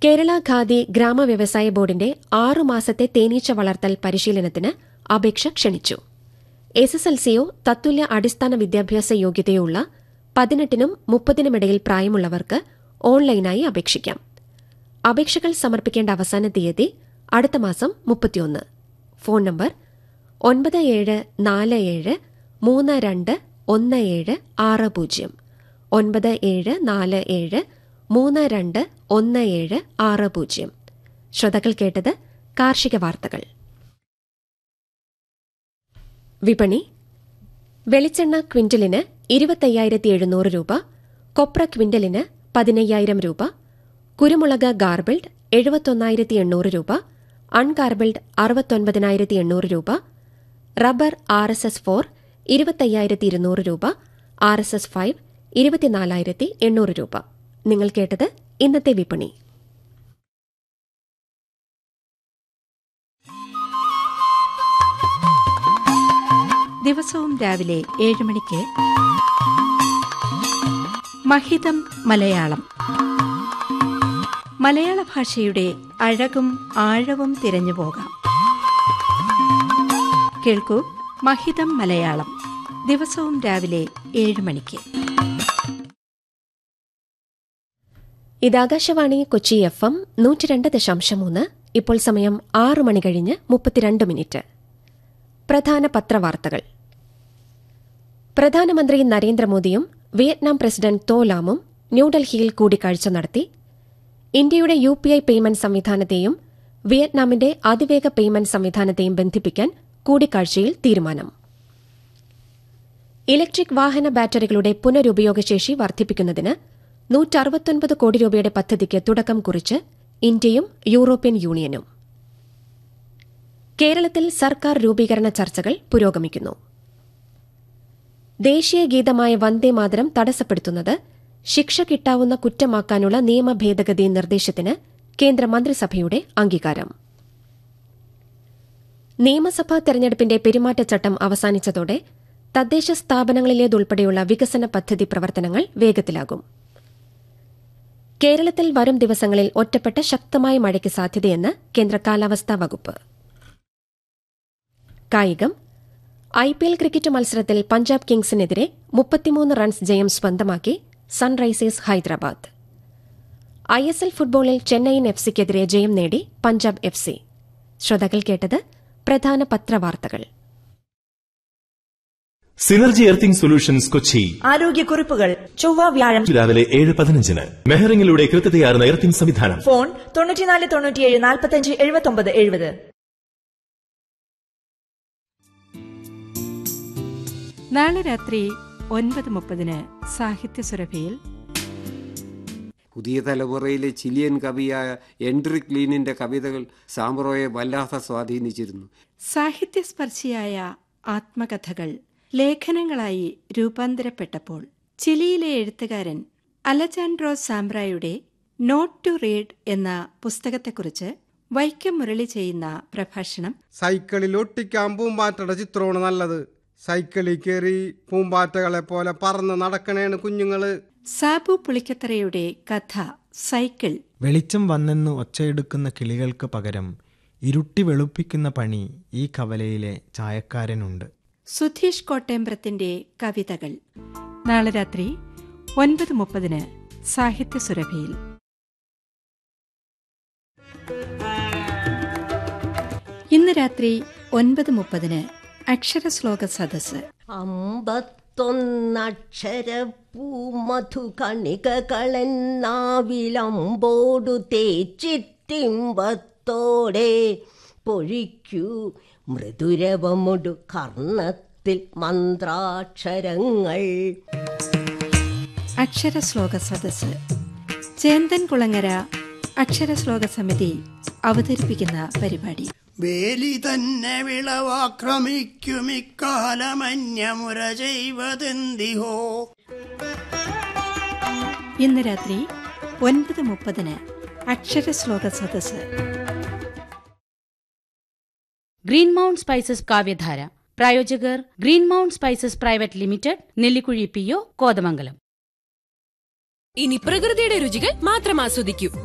കേരള ഖാദി ഗ്രാമവ്യവസായ ബോർഡിന്റെ ആറു മാസത്തെ തേനീച്ച വളർത്തൽ പരിശീലനത്തിന് അപേക്ഷ ക്ഷണിച്ചു എസ് എസ് എൽ സിയോ തത്തുല്യ അടിസ്ഥാന വിദ്യാഭ്യാസ യോഗ്യതയോ ഉള്ള പതിനെട്ടിനും മുപ്പതിനുമിടയിൽ പ്രായമുള്ളവർക്ക് ഓൺലൈനായി അപേക്ഷിക്കാം അപേക്ഷകൾ സമർപ്പിക്കേണ്ട അവസാന തീയതി അടുത്ത മാസം മുപ്പത്തിയൊന്ന് ഫോൺ നമ്പർ ഒൻപത് ഏഴ് നാല് ഏഴ് മൂന്ന് രണ്ട് ഒന്ന് ഏഴ് ആറ് പൂജ്യം ഒൻപത് ഏഴ് നാല് ഏഴ് മൂന്ന് രണ്ട് ഒന്ന് ഏഴ് ആറ് പൂജ്യം ശ്രോതാക്കൾ കേട്ടത് കാർഷിക വാർത്തകൾ വിപണി വെളിച്ചെണ്ണ ക്വിന്റലിന് ഇരുപത്തയ്യായിരത്തി എഴുന്നൂറ് രൂപ കൊപ്ര ക്വിന്റലിന് പതിനയ്യായിരം രൂപ കുരുമുളക് ഗാർബിൾഡ് എഴുപത്തൊന്നായിരത്തി എണ്ണൂറ് രൂപ അൺഗാർബിൾഡ് അറുപത്തൊൻപതിനായിരത്തി എണ്ണൂറ് രൂപ rubber R S S four ഇരുപത്തയ്യായിരത്തി ഇരുന്നൂറ് രൂപ ആർ എസ് എസ് ഫൈവ് ഇരുപത്തിനാലായിരത്തി എണ്ണൂറ് രൂപ നിങ്ങൾ കേട്ടത് ഇന്നത്തെ വിപണി ദിവസവും രാവിലെ ഏഴ് മണിക്ക് മഹിതം മലയാളം മലയാള ഭാഷയുടെ അഴകും ആഴവും തിരഞ്ഞു പോകാം കേൾക്കൂ മഹിതം മലയാളം ദിവസവും രാവിലെ ഏഴ് മണിക്ക് ഇത് ആകാശവാണി കൊച്ചി എഫ് എം നൂറ്റിരണ്ട് ദശാംശം മൂന്ന് ഇപ്പോൾ സമയം ആറ് മണി കഴിഞ്ഞ് മുപ്പത്തിരണ്ട് മിനിറ്റ് പ്രധാന പത്രവാർത്തകൾ പ്രധാനമന്ത്രി നരേന്ദ്രമോദിയും വിയറ്റ്നാം പ്രസിഡന്റ് തോ ലാമും ന്യൂഡൽഹിയിൽ കൂടിക്കാഴ്ച നടത്തി ഇന്ത്യയുടെ യു പി ഐ പേയ്മെന്റ് സംവിധാനത്തെയും വിയറ്റ്നാമിന്റെ അതിവേഗ പേയ്മെന്റ് സംവിധാനത്തെയും ബന്ധിപ്പിക്കാൻ കൂടിക്കാഴ്ചയിൽ തീരുമാനം ഇലക്ട്രിക് വാഹന ബാറ്ററികളുടെ പുനരുപയോഗശേഷി വർദ്ധിപ്പിക്കുന്നതിന് നൂറ്ററുപത്തൊൻപത് കോടി രൂപയുടെ പദ്ധതിക്ക് തുടക്കം കുറിച്ച് ഇന്ത്യയും യൂറോപ്യൻ യൂണിയനും കേരളത്തിൽ സർക്കാർ രൂപീകരണ ചർച്ചകൾ പുരോഗമിക്കുന്നു ദേശീയ ഗീതമായ വന്ദേമാതരം തടസ്സപ്പെടുത്തുന്നത് ശിക്ഷ കിട്ടാവുന്ന കുറ്റമാക്കാനുള്ള നിയമ ഭേദഗതി നിർദ്ദേശത്തിന് കേന്ദ്രമന്ത്രിസഭയുടെ അംഗീകാരം നിയമസഭാ തെരഞ്ഞെടുപ്പിന്റെ പെരുമാറ്റച്ചട്ടം അവസാനിച്ചതോടെ തദ്ദേശ സ്ഥാപനങ്ങളിലേതുൾപ്പെടെയുള്ള വികസന പദ്ധതി പ്രവർത്തനങ്ങൾ വേഗത്തിലാകും കേരളത്തിൽ വരും ദിവസങ്ങളിൽ ഒറ്റപ്പെട്ട ശക്തമായ മഴയ്ക്ക് സാധ്യതയെന്ന് കേന്ദ്ര കാലാവസ്ഥാ വകുപ്പ് കായികം ഐ പി എൽ ക്രിക്കറ്റ് മത്സരത്തിൽ പഞ്ചാബ് കിങ്സിനെതിരെ മുപ്പത്തിമൂന്ന് റൺസ് ജയം സ്വന്തമാക്കി Sunrisers Hyderabad I S L ഫുട്ബോളിൽ ചെന്നൈയിൻ എഫ് സിക്കെതിരെ ജയം നേടി പഞ്ചാബ് എഫ് സി ശ്രോതാക്കൾ കേട്ടത് പ്രധാന പത്രവാർത്തകൾ സിനർജി എർത്തിംഗ് സൊല്യൂഷൻസ് കൊച്ചി ആരോഗ്യക്കുറിപ്പുകൾ ചൊവ്വ വ്യാഴം രാവിലെ ഏഴ് പതിനഞ്ചിന് മെഹറിംഗിലൂടെ കൃത്യതയാർന്ന എർത്തിംഗ് സംവിധാനം ഫോൺ തൊണ്ണൂറ്റിനാല് തൊണ്ണൂറ്റിയേഴ് നാൽപ്പത്തഞ്ച് എഴുപത്തൊമ്പത് എഴുപത് നാളെ രാത്രി ഒൻപത് മുപ്പതിന് സാഹിത്യ സുരഭിയിൽ പുതിയ തലമുറയിലെ ചിലിയൻ കവിയായ എൻഡ്രിക് ലീനിന്റെ കവിതകൾ സാമ്പ്രോയെ വല്ലാതെ സ്വാധീനിച്ചിരുന്നു സാഹിത്യസ്പർശിയായ ആത്മകഥകൾ ലേഖനങ്ങളായി രൂപാന്തരപ്പെട്ടപ്പോൾ ചിലിയിലെ എഴുത്തുകാരൻ അലജാൻഡ്രോ സാംബ്രായുടെ നോട്ട് ടു റീഡ് എന്ന പുസ്തകത്തെക്കുറിച്ച് വൈക്കം മുരളി ചെയ്യുന്ന പ്രഭാഷണം സൈക്കിളിൽ ഒട്ടിക്കാൻ പൂമ്പാറ്റയുടെ ചിത്രമാണ് നല്ലത് സൈക്കിളിൽ കയറി പൂമ്പാറ്റകളെ പോലെ പറന്ന് നടക്കണേണ് കുഞ്ഞുങ്ങള് സാബു പുളിക്കത്തറയുടെ കഥ സൈക്കിൾ വെളിച്ചം വന്നെന്ന് ഒച്ചയെടുക്കുന്ന കിളികൾക്ക് പകരം ഇരുട്ടി വെളുപ്പിക്കുന്ന പണി ഈ കവലയിലെ ചായക്കാരനുണ്ട് സുധീഷ് കോട്ടേമ്പ്രത്തിന്റെ കവിതകൾ നാളെ രാത്രി ഒൻപത് മുപ്പതിന് സാഹിത്യ സുരഭിയിൽ ഇന്ന് രാത്രി ഒൻപത് മുപ്പതിന് അക്ഷരശ്ലോക സദസ്സ് അമ്പത്തൊന്നക്ഷരപ്പൂമധു കണികകളെന്നാവിലമ്പോടു തേച്ചിട്ടിമ്പത്തോടെ പൊഴിക്കൂ മൃദുരവമൊടു കർണത്തിൽ മന്ത്രാക്ഷരങ്ങൾ അക്ഷരശ്ലോക സദസ്സ് ചേന്തൻ കുളങ്ങര അക്ഷരശ്ലോക സമിതി അവതരിപ്പിക്കുന്ന പരിപാടി വേലി തന്നെ വിളവാക്രമിക്കുമിക്കാലമന്യമുര ചെയ്വതെന്തിഹോ ഇന്ന് രാത്രി ഒൻപത് മുപ്പതിന് അക്ഷരശ്ലോക സദസ്സ് ഗ്രീൻ മൗണ്ട് സ്പൈസസ് കാവ്യധാര പ്രായോജകർ green mount spices private limited Nellikuzhi P O Kothamangalam ഇനി പ്രകൃതിയുടെ രുചികൾ മാത്രം ആസ്വദിക്കൂ